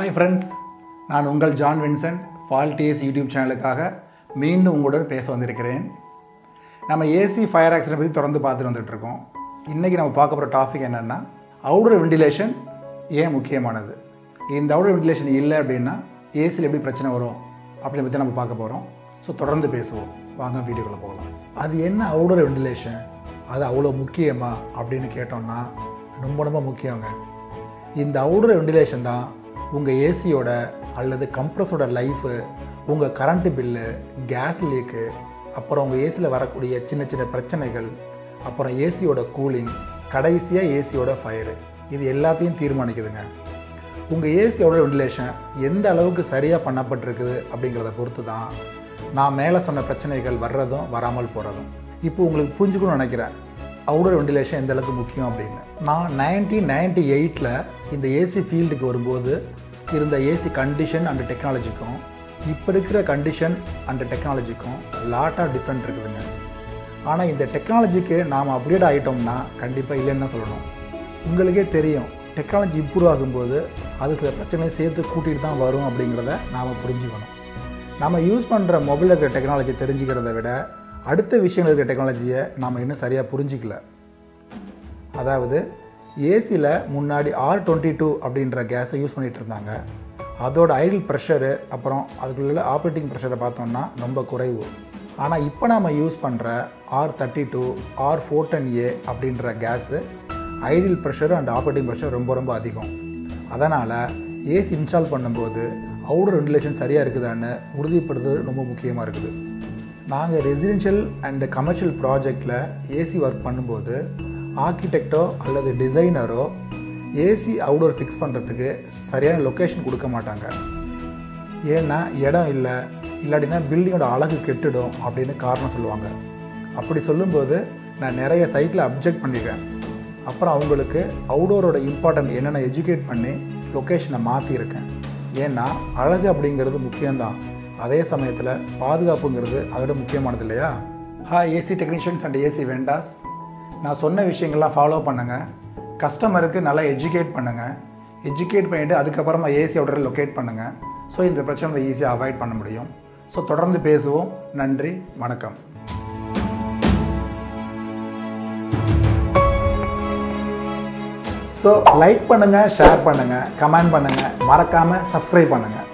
hi friends நான் உங்கள் John Vincent ஃபால்டிஎஸ் யூடியூப் சேனலுக்காக மீண்டும் உங்களுடன் பேச வந்திருக்கிறேன் நம்ம ஏசி ஃபயர் ஆக்சிடென்ட் பற்றி தொடர்ந்து பார்த்துட்டு வந்துட்டுருக்கோம் இன்றைக்கி நம்ம பார்க்க போகிற டாபிக் என்னென்னா அவுடர் வெண்டிலேஷன் ஏன் முக்கியமானது இந்த அவுடர் வெண்டிலேஷன் இல்லை அப்படின்னா ஏசியில் எப்படி பிரச்சனை வரும் அப்படின்னு பற்றி நம்ம பார்க்க போகிறோம் ஸோ தொடர்ந்து பேசுவோம் வாங்க வீடியோக்குள்ளே போகலாம் அது என்ன அவுடர் வெண்டிலேஷன் அது அவ்வளோ முக்கியமா அப்படின்னு கேட்டோம்னா ரொம்ப ரொம்ப முக்கியங்க இந்த அவுடர் வெண்டிலேஷன் தான் உங்கள் ஏசியோட அல்லது கம்ப்ரஸோட லைஃபு உங்கள் கரண்ட்டு பில்லு கேஸ் லீக்கு அப்புறம் உங்கள் ஏசியில் வரக்கூடிய சின்ன சின்ன பிரச்சனைகள் அப்புறம் ஏசியோட கூலிங் கடைசியாக ஏசியோட ஃபயரு இது எல்லாத்தையும் தீர்மானிக்குதுங்க உங்கள் ஏசியோட வெண்டிலேஷன் எந்த அளவுக்கு சரியாக பண்ணப்பட்டிருக்குது அப்படிங்கிறத பொறுத்து தான் நான் மேலே சொன்ன பிரச்சனைகள் வர்றதும் வராமல் போகிறதும் இப்போ உங்களுக்கு புரிஞ்சுக்கணும்னு நினைக்கிறேன் அவுடர் வெண்டிலேஷன் எந்த அளவுக்கு முக்கியம் அப்படின்னு நான் நைன்டீன் நைன்டி எயிட்டில் இந்த ஏசி ஃபீல்டுக்கு வரும்போது இருந்த ஏசி கண்டிஷன் அண்ட் டெக்னாலஜிக்கும் இப்போ இருக்கிற கண்டிஷன் அண்ட் டெக்னாலஜிக்கும் லாட்டாக டிஃப்ரெண்ட் இருக்குதுங்க ஆனால் இந்த டெக்னாலஜிக்கு நாம் அப்டேட் ஆகிட்டோம்னா கண்டிப்பாக இல்லைன்னு தான் சொல்லணும் உங்களுக்கே தெரியும் டெக்னாலஜி இம்ப்ரூவ் ஆகும்போது அது சில பிரச்சனையை சேர்த்து கூட்டிகிட்டு தான் வரும் அப்படிங்கிறத நாம் புரிஞ்சுக்கணும் நம்ம யூஸ் பண்ணுற மொபைலில் இருக்கிற டெக்னாலஜி தெரிஞ்சுக்கிறத விட அடுத்த விஷயங்கள் இருக்கிற டெக்னாலஜியை நாம் இன்னும் சரியாக புரிஞ்சிக்கல அதாவது ஏசியில் முன்னாடி ஆர் டுவெண்ட்டி டூ அப்படின்ற கேஸை யூஸ் பண்ணிகிட்டு இருந்தாங்க அதோட ஐடில் ப்ரெஷரு அப்புறம் அதுக்குள்ள ஆப்ரேட்டிங் ப்ரெஷரை பார்த்தோம்னா ரொம்ப குறைவு ஆனால் இப்போ நாம் யூஸ் பண்ணுற R thirty two R four ten A அப்படின்ற gas idle pressure and operating pressure ரொம்ப ரொம்ப அதிகம் அதனால் ஏசி இன்ஸ்டால் பண்ணும்போது அவுடர் வெண்டிலேஷன் சரியாக இருக்குதான்னு உறுதிப்படுத்துறது ரொம்ப முக்கியமாக இருக்குது நாங்கள் ரெசிடென்ஷியல் அண்ட் கமர்ஷியல் ப்ராஜெக்டில் ஏசி ஒர்க் பண்ணும்போது ஆர்கிடெக்டோ அல்லது டிசைனரோ ஏசி அவுடோர் ஃபிக்ஸ் பண்ணுறதுக்கு சரியான லொக்கேஷன் கொடுக்க மாட்டாங்க ஏன்னா இடம் இல்லை இல்லாட்டினா பில்டிங்கோட அழகு கெட்டுடும் அப்படின்னு காரணம் சொல்லுவாங்க அப்படி சொல்லும்போது நான் நிறைய சைட்டில் அப்ஜெக்ட் பண்ணிட்டேன் அப்புறம் அவங்களுக்கு அவுடோரோட இம்பார்ட்டன்ட் என்னென்ன எஜுகேட் பண்ணி லொக்கேஷனை மாற்றியிருக்கேன் ஏன்னா அழகு அப்படிங்கிறது முக்கியம்தான் அதே சமயத்தில் பாதுகாப்புங்கிறது அதோட முக்கியமானது இல்லையா hi AC technicians and AC vendors நான் சொன்ன விஷயங்கள்லாம் ஃபாலோ பண்ணுங்கள் கஸ்டமருக்கு நல்லா எஜுகேட் பண்ணுங்கள் எஜுகேட் பண்ணிவிட்டு அதுக்கப்புறமா ஏசி அவுடரை லொக்கேட் பண்ணுங்கள் ஸோ இந்த பிரச்சனை ஈஸியாக அவாய்ட் பண்ண முடியும் ஸோ தொடர்ந்து பேசுவோம் நன்றி வணக்கம் ஸோ லைக் பண்ணுங்கள் ஷேர் பண்ணுங்கள் கமெண்ட் பண்ணுங்கள் மறக்காமல் சப்ஸ்கிரைப் பண்ணுங்கள்